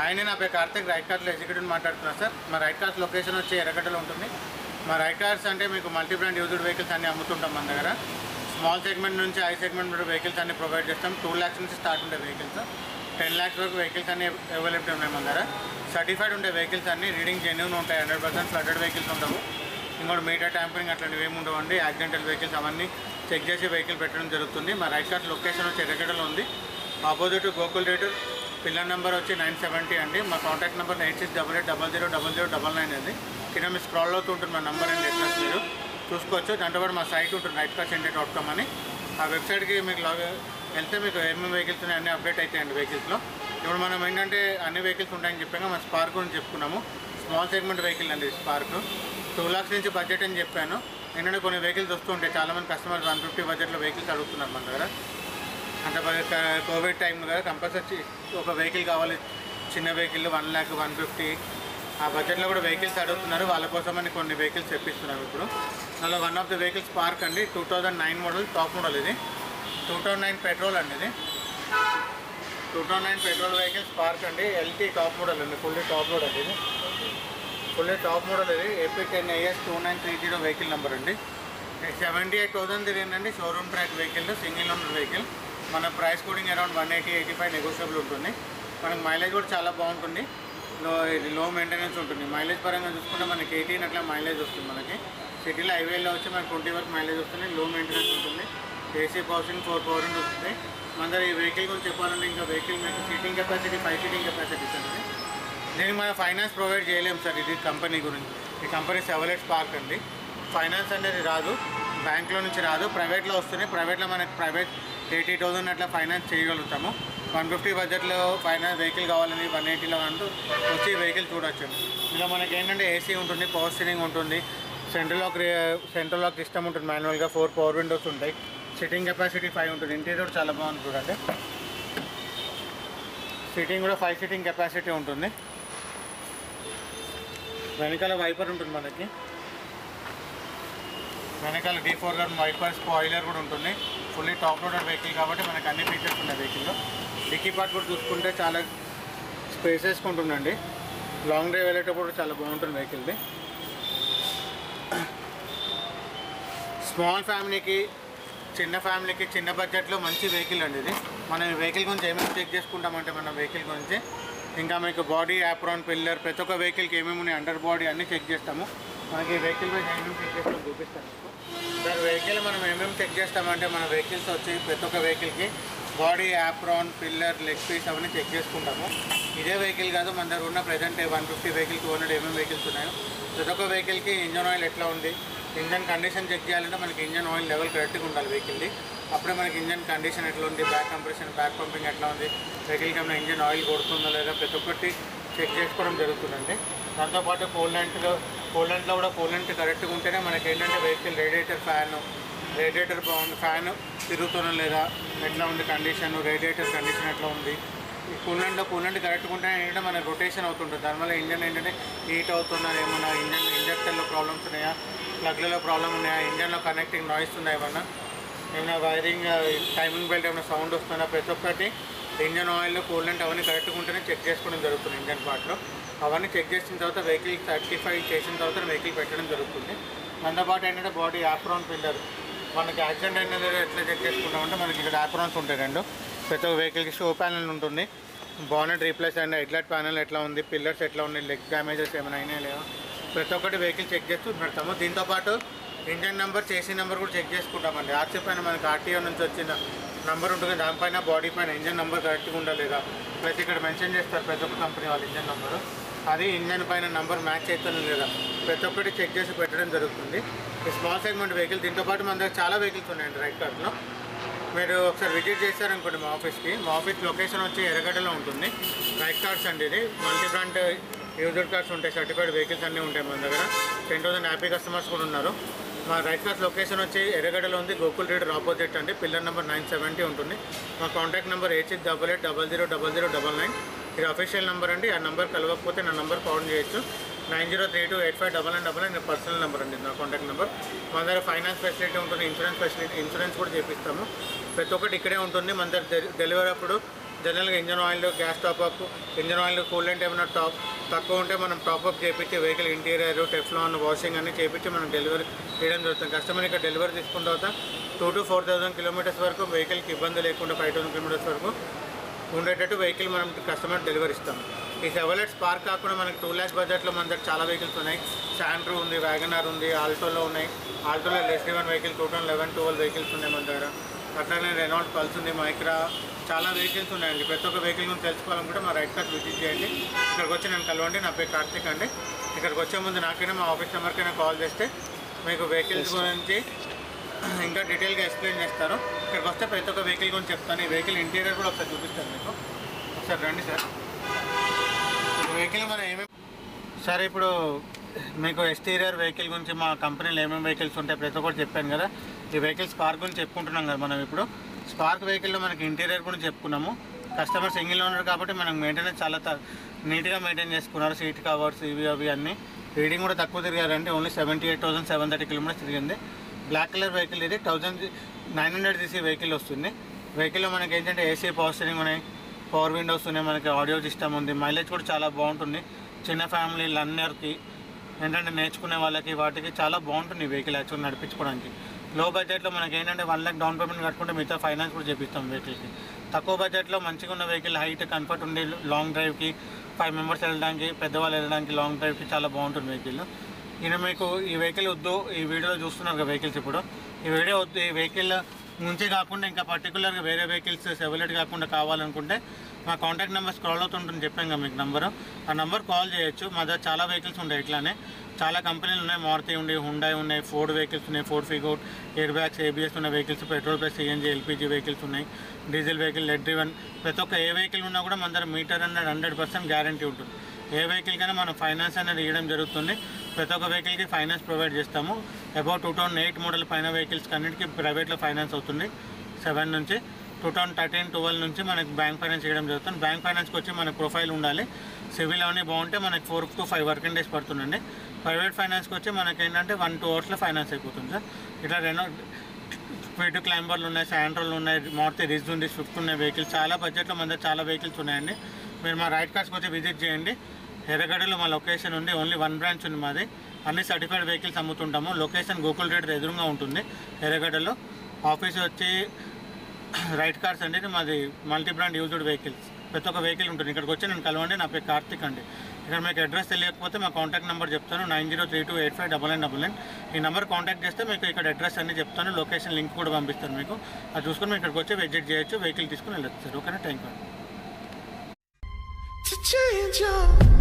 ఆయన నా పేరు కార్తిక్ రైట్ కార్స్లో ఎగ్జిక్యూటివ్ మాట్లాడుతున్నాను సార్ మా రైట్ కార్స్ లొకేషన్ వచ్చి ఎర్రగడ్డలో ఉంటుంది మా రైట్ కార్స్ అంటే మీకు మల్టీ బ్రాండ్ యూజ్డ్ వెహికల్స్ అన్ని అమ్ముతుంటాం మన దగ్గర స్మాల్ సెగ్మెంట్ నుంచి హై సెగ్మెంట్ నుండి వెహికల్స్ అన్ని ప్రొవైడ్ చేస్తాం టూ ల్యాక్స్ నుంచి స్టార్ట్ ఉండే వెహికల్స్ టెన్ ల్యాక్స్ వరకు వెహికల్స్ అన్ని అవైలబుల్ ఉన్నాయి మన దగ్గర సర్టిఫైడ్ ఉండే వెహికల్స్ అన్ని రీడింగ్ జెన్యున్ ఉంటాయి హండ్రెడ్ పర్సెంట్ ఫ్లడెడ్ వెహికల్స్ ఉండవు ఇంకోటి మీటర్ ట్యాంపరింగ్ అట్లాంటివి ఏమి ఉండవండి యాక్సిడెంటల్ వెహికల్స్ అవన్నీ చెక్ చేసి వెహికల్ పెట్టడం జరుగుతుంది మా రైట్ కార్డ్ లొకేషన్ వచ్చి ఎర్రగడ్డలో ఉంది ఆపోజిట్ గోకుల్ రేటు పిల్లర్ నెంబర్ వచ్చి నైన్ సెవెంటీ అండి మా contact number eight six double eight double zero double zero double nine అండి కింద మీ స్క్రాల్ అవుతూ ఉంటుంది మా నెంబర్ అండి అడ్రస్ మీరు చూసుకోవచ్చు దాంట్లో కూడా మా సైట్ ఉంటుంది right cars India dot com అని ఆ వెబ్సైట్కి మీకు లాగ్ వెళ్తే మీకు ఏమేమి వెహికల్స్ ఉన్నాయి అన్ని అప్డేట్ అవుతాయండి వెహికల్స్లో ఇప్పుడు మనం ఏంటంటే అన్ని వెహికల్స్ ఉంటాయని చెప్పాక మా స్పార్క్ గురించి చెప్పుకున్నాము స్మాల్ సెగ్మెంట్ వెహికల్ అండి స్పార్క్ టూ లాక్స్ నుంచి బడ్జెట్ అని చెప్పాను ఏంటంటే కొన్ని వెహికల్స్ వస్తుంటాయి చాలామంది కస్టమర్స్ వన్ ఫిఫ్టీ బడ్జెట్లో వెహికల్స్ అడుగుతున్నారు మన దగ్గర అంటే మరి క- కోవిడ్ టైం కదా కంపల్సరీ ఒక వెహికల్ కావాలి చిన్న vehicle one lakh one fifty ఆ బడ్జెట్లో కూడా వెహికల్స్ అడుగుతున్నారు వాళ్ళ కోసమని కొన్ని వెహికల్స్ తెప్పిస్తున్నాం ఇప్పుడు అందులో one of the vehicles park అండి two thousand nine model top model ఇది టూ థౌజండ్ నైన్ పెట్రోల్ అండి ఇది two thousand nine petrol vehicles park అండి ఎల్టీ టాప్ మోడల్ అండి ఫుల్లీ టాప్ మోడల్ ఇది ఫుల్లీ టాప్ మోడల్ ఇది AP ten IS two nine three zero vehicle number అండి seventy eight thousand తిరిగిందండి showroom track vehicle single owner vehicle మన price quoting around one eighty eighty five negotiable ఉంటుంది మనకి mileage కూడా చాలా బాగుంటుంది లో ఇది లో మెయింటెనెన్స్ ఉంటుంది మైలేజ్ పరంగా చూసుకుంటే మనకి ఎయిటీన్ అట్లా మైలేజ్ వస్తుంది మనకి సిటీలో హైవేలో వచ్చి మనకి ట్వంటీ వరకు మైలేజ్ వస్తుంది లో మెయింటెనెన్స్ ఉంటుంది ఏసీ పవర్సింగ్ ఫోర్ పవర్ వస్తుంది మన దగ్గర ఈ వెహికల్ గురించి చెప్పాలంటే ఇంకా వెహికల్ మీకు seating capacity five seating capacity ఉంటుంది దీనికి మనం ఫైనాన్స్ ప్రొవైడ్ చేయలేము సార్ ఇది కంపెనీ గురించి ఈ కంపెనీ సెవెలెట్ స్పార్క్ అండి ఫైనాన్స్ అనేది రాదు బ్యాంక్లో నుంచి రాదు ప్రైవేట్లో వస్తుంది ప్రైవేట్లో మనకి ప్రైవేట్ ఎయిటీ థౌసండ్ అట్లా ఫైనాన్స్ చేయగలుగుతాము వన్ ఫిఫ్టీ బడ్జెట్లో ఫైనాన్స్ వెహికల్ కావాలని వన్ ఎయిటీలో అంటూ వచ్చి వెహికల్ చూడొచ్చు ఇందులో మనకి ఏంటంటే ఏసీ ఉంటుంది పవర్ స్టీరింగ్ ఉంటుంది central lock central lock system ఉంటుంది మాన్యువల్గా ఫోర్ పవర్ విండోస్ ఉంటాయి సిట్టింగ్ కెపాసిటీ ఫైవ్ ఉంటుంది ఇంటీరియర్ చాలా బాగుంది చూడండి సీటింగ్ కూడా ఫైవ్ సీటింగ్ కెపాసిటీ ఉంటుంది వెనకాల వైపర్ ఉంటుంది మనకి వెనకాల defogger wiper spoiler కూడా ఉంటుంది ఫుల్లీ టాప్ లోడెడ్ వెహికల్ కాబట్టి మనకి అన్ని ఫీచర్స్ ఉన్నాయి వెహికల్లో డిక్కీ పార్ట్ కూడా చూసుకుంటే చాలా స్పేసెస్గా ఉంటుందండి లాంగ్ డ్రైవ్ వెళ్ళేటప్పుడు కూడా చాలా బాగుంటుంది వెహికల్ది స్మాల్ ఫ్యామిలీకి చిన్న ఫ్యామిలీకి చిన్న బడ్జెట్లో మంచి వెహికల్ అండి ఇది మనం ఈ వెహికల్ గురించి ఏమేమి చెక్ చేసుకుంటామంటే మన వెహికల్ గురించి ఇంకా మీకు బాడీ యాప్రాన్ పిల్లర్ ప్రతి ఒక్క వెహికల్కి ఏమేమి ఉన్నాయి అండర్ బాడీ అన్నీ చెక్ చేస్తాము మనకి ఈ వెహికల్ మీద ఏమేమి చెక్ చేస్తామో చూపిస్తాను మీకు సార్ వెహికల్ మనం ఏమేమి చెక్ చేస్తామంటే మన వెహికల్స్ వచ్చి ప్రతి ఒక్క వెహికల్కి body apron pillar leg piece అవన్నీ చెక్ చేసుకుంటాము ఇదే వెహికల్ కాదు మన దగ్గర ఉన్న present one fifty vehicle two hundred ఏమేమి వెహికల్స్ ఉన్నాయో ప్రతి ఒక్క వెహికల్కి ఇంజన్ ఆయిల్ ఎట్లా ఉంది ఇంజన్ కండిషన్ చెక్ చేయాలంటే మనకి ఇంజన్ ఆయిల్ లెవెల్ కరెక్ట్గా ఉండాలి వెహికల్ది అప్పుడే మనకి ఇంజన్ కండిషన్ ఎట్లా ఉంది బ్యాక్ కంప్రెషన్ బ్యాక్ పంపింగ్ ఎట్లా ఉంది వెహికల్కి ఏమైనా ఇంజన్ ఆయిల్ కొడుతుందో లేదా ప్రతి ఒక్కటి చెక్ చేసుకోవడం జరుగుతుందండి దాంతోపాటు పోలెంట్లో పోలెంట్లో కూడా పోలెంట్ కరెక్ట్గా ఉంటేనే మనకి ఏంటంటే వెహికల్ రేడియేటర్ ఫ్యాన్ రేడియేటర్ బాగుంది ఫ్యాన్ తిరుగుతున్నా లేదా ఎట్లా ఉంది కండిషన్ రేడియేటర్ కండిషన్ ఎట్లా ఉంది ఈ కూలెంట్లో కూలెంట్ కరెక్ట్గా ఉంటే ఏంటంటే మన రొటేషన్ అవుతుంటుంది దానివల్ల ఇంజన్ ఏంటంటే హీట్ అవుతున్నా ఏమన్నా ఇంజన్ ఇంజక్టర్లో ప్రాబ్లమ్స్ ఉన్నాయా ప్లగ్లలో ప్రాబ్లమ్ ఉన్నాయా ఇంజన్లో కనెక్టింగ్ నాయిస్ ఉన్నాయా ఏమన్నా ఏమైనా వైరింగ్ టైమింగ్ బెల్ట్ ఏమైనా సౌండ్ వస్తుందా ప్రతి ఒక్కటి ఇంజన్ ఆయిల్ కూలెంట్ అవన్నీ కరెక్ట్గా ఉంటేనే చెక్ చేసుకోవడం జరుగుతుంది ఇంజన్ పార్ట్లో అవన్నీ చెక్ చేసిన తర్వాత వెహికల్ సర్టిఫై చేసిన తర్వాత వెహికల్ పెట్టడం జరుగుతుంది దాంతోపాటు ఏంటంటే బాడీ యాప్రాన్ పిల్లర్ మనకి యాక్సిడెంట్ అయిన ఎట్లా చెక్ చేసుకుంటామంటే మనకి ఇక్కడ యాప్రాన్స్ ఉంటాయి రెండు ప్రతి ఒక్క వెహికల్కి షో ప్యానల్ ఉంటుంది బానెట్ రీప్లేస్ అయిన హెడ్లైట్ ప్యానల్ ఎట్లా ఉంది పిల్లర్స్ ఎట్లా ఉన్నాయి లెగ్ డ్యామేజెస్ ఏమైనా అయినా లేవా ప్రతి ఒక్కటి వెహికల్ చెక్ చేస్తూ పెడతాము దీంతోపాటు ఇంజన్ నెంబర్ చేసే నెంబర్ కూడా చెక్ చేసుకుంటామండి ఆర్సీ పైన మనకి ఆర్టీఓ నుంచి వచ్చిన నెంబర్ ఉంటుంది దానిపైన బాడీ పైన ఇంజన్ నెంబర్ కరెక్ట్గా ఉందా లేదా ప్లస్ ఇక్కడ మెన్షన్ చేస్తారు ప్రతి ఒక్క కంపెనీ వాళ్ళ ఇంజన్ నెంబరు అది ఇంజన్ పైన నెంబర్ మ్యాచ్ అవుతుందో లేదా ప్రతి ఒక్కటి చెక్ చేసి పెట్టడం జరుగుతుంది ఈ స్మాల్ సెగ్మెంట్ వెహికల్ దీంతోపాటు మన దగ్గర చాలా వెహికల్స్ ఉన్నాయండి రైట్ కార్ట్లో మీరు ఒకసారి విజిట్ చేశారనుకోండి మా ఆఫీస్కి మా ఆఫీస్ లొకేషన్ వచ్చి ఎర్రగడ్డలో ఉంటుంది రైట్ కార్డ్స్ అండి ఇది మల్టీ బ్రాండ్ యూజర్ కార్డ్స్ ఉంటాయి సర్టిఫైడ్ వెహికల్స్ అన్నీ ఉంటాయి మన దగ్గర టెన్ థౌసండ్ హ్యాపీ కస్టమర్స్ కూడా ఉన్నారు మా రైట్ కార్డ్స్ లొకేషన్ వచ్చి ఎర్రగడ్డలో ఉంది గోకుల్ రీడర్ ఆపోజిట్ అండి పిల్లర్ నెంబర్ నైన్ సెవెంటీ ఉంటుంది మా contact number eight six double eight double zero double zero double nine ఇది అఫీషియల్ నెంబర్ అండి ఆ నెంబర్ కలవకపోతే నా నెంబర్ కాల్ చేయొచ్చు nine zero three two eight five double nine double nine personal number అండి నా కాంటాక్ట్ నెంబర్ మన దగ్గర ఫైనాన్స్ ఫెసిలిటీ ఉంటుంది ఇన్సూరెన్స్ ఫెసిలిటీ ఇన్సూరెన్స్ కూడా చేపిస్తాము ప్రతి ఒక్కటి ఇక్కడే ఉంటుంది మన దగ్గర డె- డెలివరీ అప్పుడు జనరల్గా engine oil gas top up engine oil coolant ఏమైనా టాప్ తక్కువ ఉంటే మనం టాప్అప్ చేపించి వెహికల్ ఇంటీరియర్ టెఫ్లాన్ వాషింగ్ అన్ని చేపించి మనం డెలివరీ చేయడం జరుగుతుంది కస్టమర్ ఇక్కడ డెలివరీ తీసుకున్న తర్వాత two to four thousand kilometres వరకు వెహికల్కి ఇబ్బంది లేకుండా ఫైవ్ థౌసండ్ కిలోమీటర్స్ వరకు ఉండేటట్టు వెహికల్ మనం కస్టమర్ డెలివరీ ఇస్తాం ఈ సెవెలెట్ స్పార్క్ కాకుండా మనకి టూ ల్యాక్స్ బడ్జెట్లో మన దగ్గర చాలా వెహికల్స్ ఉన్నాయి శాంట్రూ ఉంది వ్యాగనార్ ఉంది ఆల్టోలో ఉన్నాయి ఆల్టోలో less one vehicle two thousand eleven twelve vehicles ఉన్నాయి మన దగ్గర అట్లనే రెనాల్డ్ పల్స్ ఉంది మైక్రా చాలా వెహికల్స్ ఉన్నాయండి ప్రతి ఒక్క వెహికల్ గురించి తెలుసుకోవాలనుకుంటే మా రైట్ కార్డ్ విజిట్ చేయండి ఇక్కడికి వచ్చి నేను కలవండి నా పేరు కార్తిక్ అండి ఇక్కడికి వచ్చే ముందు నాకైనా మా ఆఫీస్ నెంబర్కైనా కాల్ చేస్తే మీకు వెహికల్స్ గురించి ఇంకా డీటెయిల్గా ఎక్స్ప్లెయిన్ చేస్తారు ఇక్కడికి వస్తే ప్రతి ఒక్క వెహికల్ గురించి చెప్తాను ఈ వెహికల్ ఇంటీరియర్ కూడా ఒకసారి చూపిస్తాను మీకు ఒకసారి రండి సార్ ఈ వెహికల్ మనం ఏమేమి సార్ ఇప్పుడు మీకు ఎక్స్టీరియర్ వెహికల్ గురించి మా కంపెనీలో ఏమేమి వెహికల్స్ ఉంటాయి ప్రతి ఒక్కటి చెప్పాను కదా ఈ వెహికల్ స్పార్క్ గురించి చెప్పుకుంటున్నాం కదా మనం ఇప్పుడు స్పార్క్ వెహికల్లో మనకి ఇంటీరియర్ గురించి చెప్పుకున్నాము కస్టమర్ సింగిల్ ఓనర్ కాబట్టి మనకు మెయింటెనెన్స్ చాలా త- నీట్గా మెయింటైన్ చేసుకున్నారు సీట్ కవర్స్ ఇవి అవి అన్నీ రీడింగ్ కూడా తక్కువ తిరిగారండి only seventy eight thousand seven thirty kilometres తిరిగింది బ్లాక్ కలర్ వెహికల్ ఇది thousand nine hundred CC vehicle వస్తుంది వెహికల్లో మనకి ఏంటంటే ఏసీ పవర్ స్టీరింగ్ ఉన్నాయి పవర్ విండోస్ ఉన్నాయి మనకి ఆడియో సిస్టమ్ ఉంది మైలేజ్ కూడా చాలా బాగుంటుంది చిన్న ఫ్యామిలీ లన్నర్కి ఏంటంటే నేర్చుకునే వాళ్ళకి వాటికి చాలా బాగుంటుంది ఈ వెహికల్ యాక్చువల్ నడిపించుకోవడానికి లో బడ్జెట్లో మనకి ఏంటంటే వన్ లాక్ డౌన్ పేమెంట్ కట్టుకుంటే మిగతా ఫైనాన్స్ కూడా చేపిస్తాం వెహికల్కి తక్కువ బడ్జెట్లో మంచిగా ఉన్న వెహికల్ హైట్ కంఫర్ట్ ఉండి లాంగ్ డ్రైవ్కి ఫైవ్ మెంబర్స్ వెళ్ళడానికి పెద్దవాళ్ళు వెళ్ళడానికి లాంగ్ డ్రైవ్కి చాలా బాగుంటుంది వెహికల్ ఈయన మీకు ఈ వెహికల్ వద్దు ఈ వీడియోలో చూస్తున్నారు కదా వెహికల్స్ ఇప్పుడు ఈ వీడియో వద్దు ఈ వెహికల్ నుంచి కాకుండా ఇంకా పర్టికులర్గా వేరే వెహికల్స్ సెవెలెట్ కాకుండా కావాలనుకుంటే మా కాంటాక్ట్ నెంబర్ స్క్రాల్ అవుతుంటుంది చెప్పాం కదా మీకు నెంబరు ఆ నెంబర్ కాల్ చేయొచ్చు మా దగ్గర చాలా వెహికల్స్ ఉంటాయి ఇట్లానే చాలా కంపెనీలు ఉన్నాయి మారుతి ఉంది హుండాయ్ ఉన్నాయి ఫోర్డ్ వెహికల్స్ ఉన్నాయి Ford Figo air bags ABS ఉన్న vehicles petrol plus CNG LPG vehicles ఉన్నాయి డీజిల్ వెహికల్ లెడ్ డ్రివెన్ ప్రతి ఒక్క ఏ వెహికల్ ఉన్నా కూడా మన దగ్గర మీటర్ అనేది హండ్రెడ్ పర్సెంట్ గ్యారంటీ ఉంటుంది ఏ వెహికల్ కైనా మనం ఫైనాన్స్ అనేది ఇవ్వడం జరుగుతుంది ప్రతి ఒక్క వెహికల్కి ఫైనాన్స్ ప్రొవైడ్ చేస్తాము about two thousand eight model పైన వెహికల్స్ అన్నిటికీ ప్రైవేట్లో ఫైనాన్స్ అవుతుంది సెవెన్ నుంచి టూ థౌసండ్ థర్టీన్ ట్వెల్వ్ నుంచి మనకి బ్యాంక్ ఫైనాన్స్ చేయడం జరుగుతుంది బ్యాంక్ ఫైనాన్స్కి వచ్చి మనకి ప్రొఫైల్ ఉండాలి సివిల్ అవన్నీ బాగుంటే మనకి four to five working days పడుతుందండి ప్రైవేట్ ఫైనాన్స్కి వచ్చి మనకి ఏంటంటే వన్ టూ అవర్స్లో ఫైనాన్స్ అయిపోతుంది సార్ ఇట్లా రెనో స్పీడ్ క్లైంబర్లు ఉన్నాయి శాండ్రోలు ఉన్నాయి మారుతి రిజ్ ఉంది స్విఫ్ట్ ఉన్నాయి వెహికల్స్ చాలా బడ్జెట్లో మన దగ్గర చాలా వెహికల్స్ ఉన్నాయండి మీరు మా రైట్ కార్డ్స్కి వచ్చి విజిట్ చేయండి ఎర్రగడ్డలో మా లొకేషన్ ఉంది ఓన్లీ వన్ బ్రాంచ్ ఉంది మాది అన్ని సర్టిఫైడ్ వెహికల్స్ అమ్ముతుంటాము లొకేషన్ గోకుల్ రేట్ ఎదురుగా ఉంటుంది ఎర్రగడ్డలో ఆఫీస్ వచ్చి రైట్ కార్స్ అండి ఇది మాది మల్టీ బ్రాండ్ యూజ్డ్ వెహికల్స్ ప్రతి ఒక్క వెహికల్ ఉంటుంది ఇక్కడికి వచ్చి నేను కలవండి నా పేరు కార్తిక్ అండి ఇక్కడ మీకు అడ్రస్ తెలియకపోతే మా కాంటాక్ట్ నెంబర్ చెప్తాను nine zero three two eight five double nine double nine ఈ నెంబర్ కాంటాక్ట్ చేస్తే మీకు ఇక్కడ అడ్రస్ అన్ని చెప్తాను లొకేషన్ లింక్ కూడా పంపిస్తాను మీకు అది చూసుకొని మీరు ఇక్కడికి వచ్చి విజిట్ చేయొచ్చు వెహికల్ తీసుకుని వెళ్ళొచ్చు సార్ ఓకేనా thank you to change your